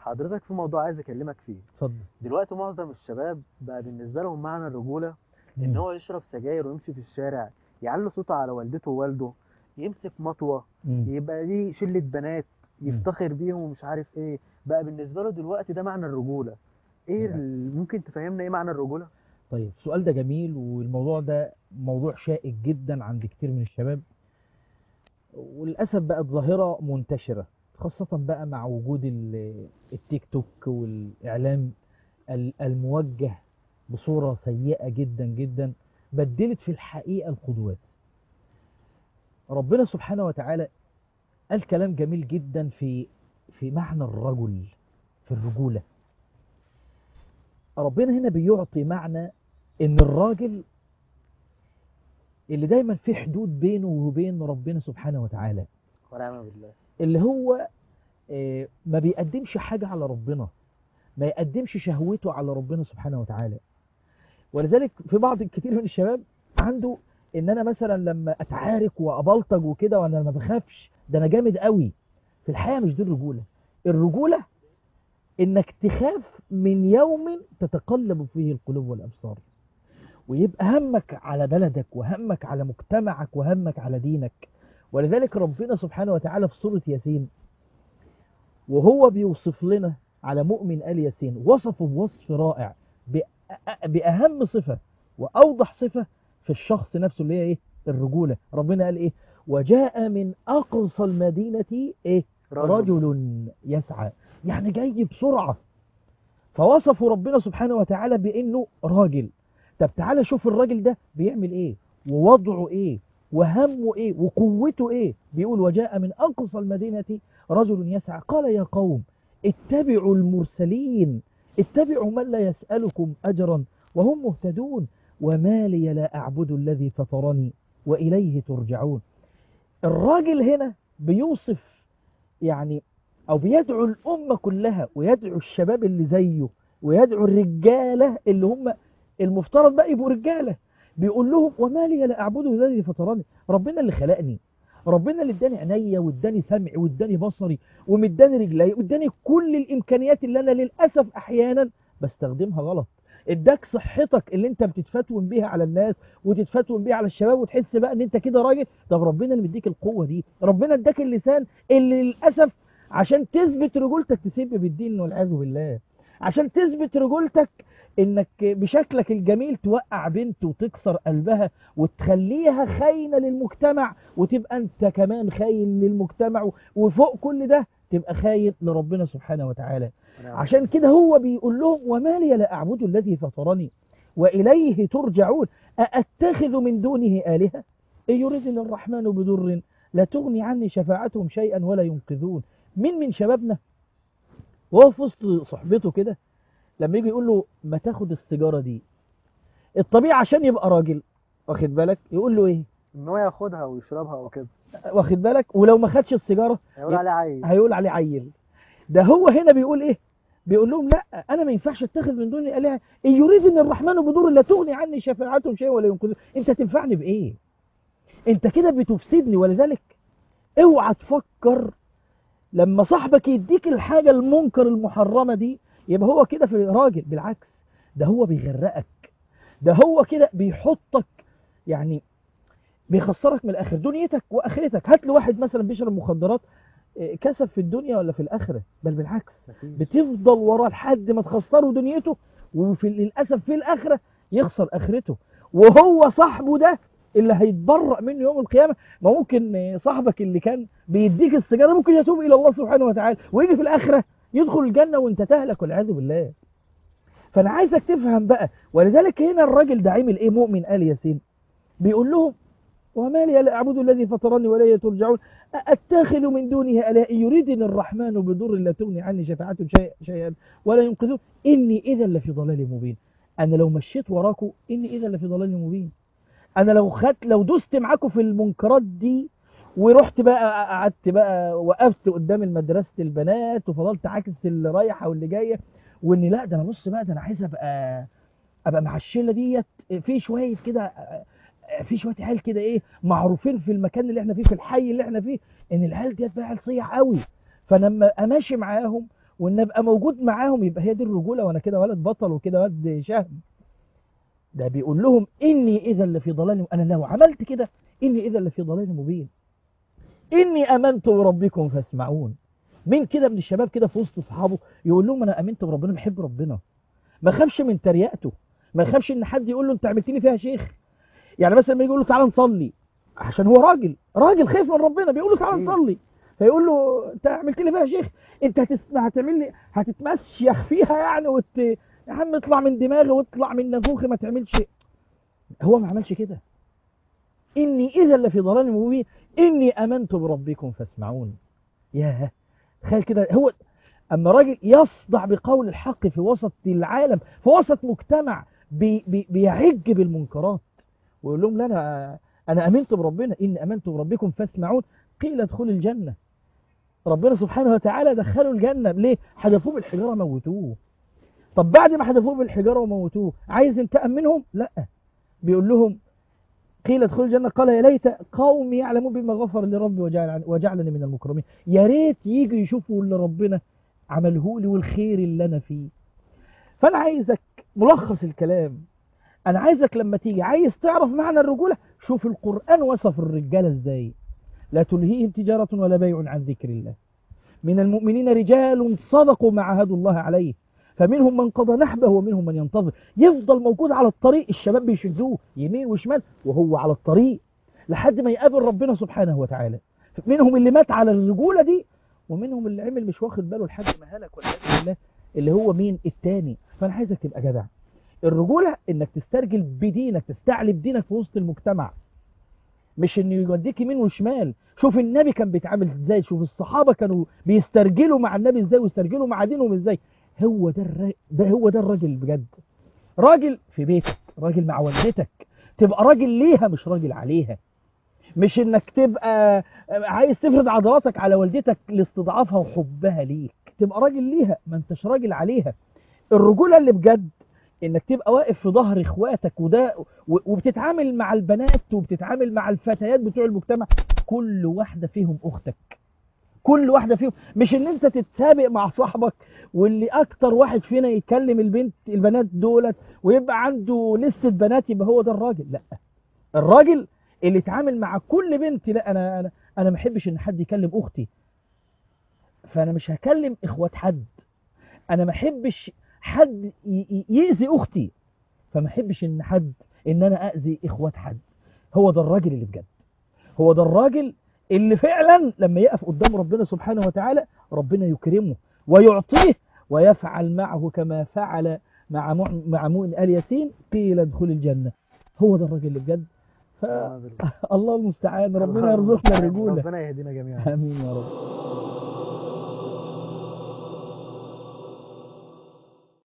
حضرتك في موضوع عايز اكلمك فيه اتفضل دلوقتي معظم الشباب بقى بالنسبه لهم معنى الرجوله ان مم. هو يشرب سجاير ويمشي في الشارع يعلي صوته على والدته ووالده يمسك مطوه مم. يبقى ليه شله بنات يفتخر بيهم ومش عارف ايه بقى بالنسبه له دلوقتي ده معنى الرجوله ايه نعم. ال- ممكن تفهمنا ايه معنى الرجوله طيب السؤال ده جميل والموضوع ده موضوع شائك جدا عند كتير من الشباب وللأسف بقت ظاهرة منتشرة خاصة بقى مع وجود ال- التيك توك والإعلام ال- الموجه بصورة سيئة جدا جدا بدلت في الحقيقة القدوات ربنا سبحانه وتعالى قال كلام جميل جدا في في معنى الرجل في الرجولة ربنا هنا بيعطي معنى ان الراجل اللي دايما في حدود بينه وبين ربنا سبحانه وتعالى ونعم بالله اللي هو آه، ما بيقدمش حاجة على ربنا ما يقدمش شهوته على ربنا سبحانه وتعالى ولذلك في بعض كتير من الشباب عنده ان انا مثلا لما اتعارك وابلطج وكده وانا ما بخافش ده انا جامد قوي في الحقيقة مش دي الرجولة الرجولة انك تخاف من يوم تتقلب فيه القلوب والابصار ويبقى همك على بلدك وهمك على مجتمعك وهمك على دينك ولذلك ربنا سبحانه وتعالى في سورة ياسين وهو بيوصف لنا على مؤمن آل ياسين وصفه بوصف رائع بأ- بأهم صفة وأوضح صفة في الشخص نفسه اللي هي إيه الرجولة ربنا قال إيه وجاء من أقصى المدينة إيه رجل يسعى يعني جاي بسرعة فوصفوا ربنا سبحانه وتعالى بأنه راجل طب تعالى شوف الراجل ده بيعمل ايه ووضعه ايه وهمه ايه وقوته ايه بيقول وجاء من أقصى المدينة رجل يسعى قال يا قوم اتبعوا المرسلين اتبعوا من لا يسألكم أجرا وهم مهتدون وما لي لا أعبد الذي فطرني وإليه ترجعون الراجل هنا بيوصف يعني أو بيدعو الأمة كلها ويدعو الشباب اللي زيه ويدعو الرجالة اللي هم المفترض بقى يبقوا رجالة بيقول لهم وما لي لا أعبد الذي فطرني ربنا اللي خلقني ربنا اللي اداني عينيا واداني سمعي واداني بصري ومداني رجلي واداني كل الامكانيات اللي انا للاسف احيانا بستخدمها غلط اداك صحتك اللي انت بتتفتون بيها على الناس وتتفتون بيها على الشباب وتحس بقى ان انت كده راجل طب ربنا اللي مديك القوه دي ربنا اداك اللسان اللي للاسف عشان تثبت رجولتك تسب بالدين والعياذ بالله عشان تثبت رجولتك انك بشكلك الجميل توقع بنت وتكسر قلبها وتخليها خاينه للمجتمع وتبقى انت كمان خاين للمجتمع وفوق كل ده تبقى خاين لربنا سبحانه وتعالى عشان كده هو بيقول لهم وما لي لا أعبد الذي فطرني وإليه ترجعون أأتخذ من دونه آلهة إن يردني الرحمن بضر لا تغني عني شفاعتهم شيئا ولا ينقذون مين من شبابنا وهو في وسط صحبته كده لما يجي يقول له ما تاخد السيجارة دي الطبيعي عشان يبقى راجل واخد بالك يقول له ايه ان هو ياخدها ويشربها وكده واخد بالك ولو ما خدش السيجارة هيقول عليه عيل هيقول عليه عيل ده هو هنا بيقول ايه بيقول لهم لا انا ما ينفعش اتخذ من دون الهه ان يريدني الرحمن بضر لا تغني عني شفاعتهم شيئا ولا ينقذون انت تنفعني بايه انت كده بتفسدني ولذلك اوعى تفكر لما صاحبك يديك الحاجه المنكر المحرمه دي يبقى هو كده في راجل بالعكس ده هو بيغرقك ده هو كده بيحطك يعني بيخسرك من الاخر دنيتك واخرتك هات لي واحد مثلا بيشرب مخدرات إيه، كسب في الدنيا ولا في الاخره بل بالعكس مفيش. بتفضل وراه لحد ما تخسره دنيته وفي للاسف في الاخره يخسر اخرته وهو صاحبه ده اللي هيتبرأ منه يوم القيامه ما ممكن آه، صاحبك اللي كان بيديك السجاره ممكن يتوب الى الله سبحانه وتعالى ويجي في الاخره يدخل الجنه وانت تهلك والعياذ بالله فانا عايزك تفهم بقى ولذلك هنا الراجل ده عمل ايه مؤمن ال ياسين بيقول لهم وما لي لا اعبد الذي فطرني ولا ترجعون أتخذ من دونه آلهة إن يريدني الرحمن بضر لا تغني عني شفاعتهم شيء شيئا ولا ينقذون إني إذا لفي ضلال مبين أنا لو مشيت وراكم إني إذا لفي ضلال مبين أنا لو خدت لو دست معاكم في المنكرات دي ورحت بقى قعدت بقى وقفت قدام المدرسة البنات وفضلت عاكس اللي رايحة واللي جاية وإني لا ده أنا بص بقى ده أنا عايز أبقى أبقى مع الشلة ديت في شوية كده في شويه عيال كده ايه معروفين في المكان اللي احنا فيه في الحي اللي احنا فيه ان العيال ديت بقى عيال صيح قوي فانا لما اماشي معاهم وان ابقى موجود معاهم يبقى هي دي الرجوله وانا كده ولد بطل وكده ولد شهم ده بيقول لهم اني اذا لفي ضلال انا لو عملت كده اني اذا لفي ضلال مبين اني امنت بربكم فاسمعون مين كده من الشباب كده في وسط اصحابه يقول لهم انا امنت بربنا بحب ربنا ما خافش من تريقته ما يخافش ان حد يقول له انت عملت لي فيها شيخ يعني مثلا لما يجي يقول له تعالى نصلي عشان هو راجل راجل خايف من ربنا بيقول له تعالى أكيد. نصلي فيقول له انت عملت لي فيها شيخ انت هتسمع هتعمل لي هتتمشيخ فيها يعني وت... يا عم اطلع من دماغي واطلع من نافوخي ما تعملش هو ما عملش كده اني اذا لفي ضلال مبين اني امنت بربكم فاسمعون ياه تخيل كده هو اما راجل يصدع بقول الحق في وسط العالم في وسط مجتمع بي بي بيعج بالمنكرات ويقول لهم لا انا انا امنت بربنا اني امنت بربكم فاسمعون قيل ادخلوا الجنه ربنا سبحانه وتعالى دخلوا الجنه ليه حذفوه بالحجاره موتوه طب بعد ما حذفوه بالحجاره وموتوه عايز ينتقم منهم لا بيقول لهم قيل ادخلوا الجنه قال يا ليت قومي يعلمون بما غفر لي ربي وجعل وجعلني من المكرمين يا ريت يجوا يشوفوا اللي ربنا عمله لي والخير اللي انا فيه فانا عايزك ملخص الكلام انا عايزك لما تيجي عايز تعرف معنى الرجوله شوف القران وصف الرجاله ازاي لا تلهيهم تجاره ولا بيع عن ذكر الله من المؤمنين رجال صدقوا ما عاهدوا الله عليه فمنهم من قضى نحبه ومنهم من ينتظر يفضل موجود على الطريق الشباب بيشدوه يمين وشمال وهو على الطريق لحد ما يقابل ربنا سبحانه وتعالى منهم اللي مات على الرجولة دي ومنهم اللي عمل مش واخد باله لحد ما هلك والعياذ بالله اللي هو مين التاني فانا عايزك تبقى جدع الرجولة انك تسترجل بدينك تستعلي بدينك في وسط المجتمع مش انه يوديك يمين وشمال شوف النبي كان بيتعامل ازاي شوف الصحابة كانوا بيسترجلوا مع النبي ازاي ويسترجلوا مع دينهم ازاي هو ده الر... ده هو ده الراجل بجد راجل في بيتك راجل مع والدتك تبقى راجل ليها مش راجل عليها مش انك تبقى عايز تفرض عضلاتك على والدتك لاستضعافها وحبها ليك تبقى راجل ليها ما انتش راجل عليها الرجولة اللي بجد انك تبقى واقف في ظهر اخواتك وده و- وبتتعامل مع البنات وبتتعامل مع الفتيات بتوع المجتمع كل واحدة فيهم اختك كل واحدة فيهم مش ان انت تتسابق مع صاحبك واللي اكتر واحد فينا يكلم البنت البنات دولت ويبقى عنده لستة بنات يبقى هو ده الراجل لا الراجل اللي يتعامل مع كل بنت لا انا انا انا ما احبش ان حد يكلم اختي فانا مش هكلم اخوات حد انا ما احبش حد ي- ي- يأذي اختي فما احبش ان حد ان انا اذي اخوات حد هو ده الراجل اللي بجد هو ده الراجل اللي فعلا لما يقف قدام ربنا سبحانه وتعالى ربنا يكرمه ويعطيه ويفعل معه كما فعل مع مع مع مؤمن آل ياسين قيل ادخل الجنة هو ده الراجل اللي بجد فالله المستعان ربنا يرزقنا الرجولة ربنا يهدينا جميعا آمين يا رب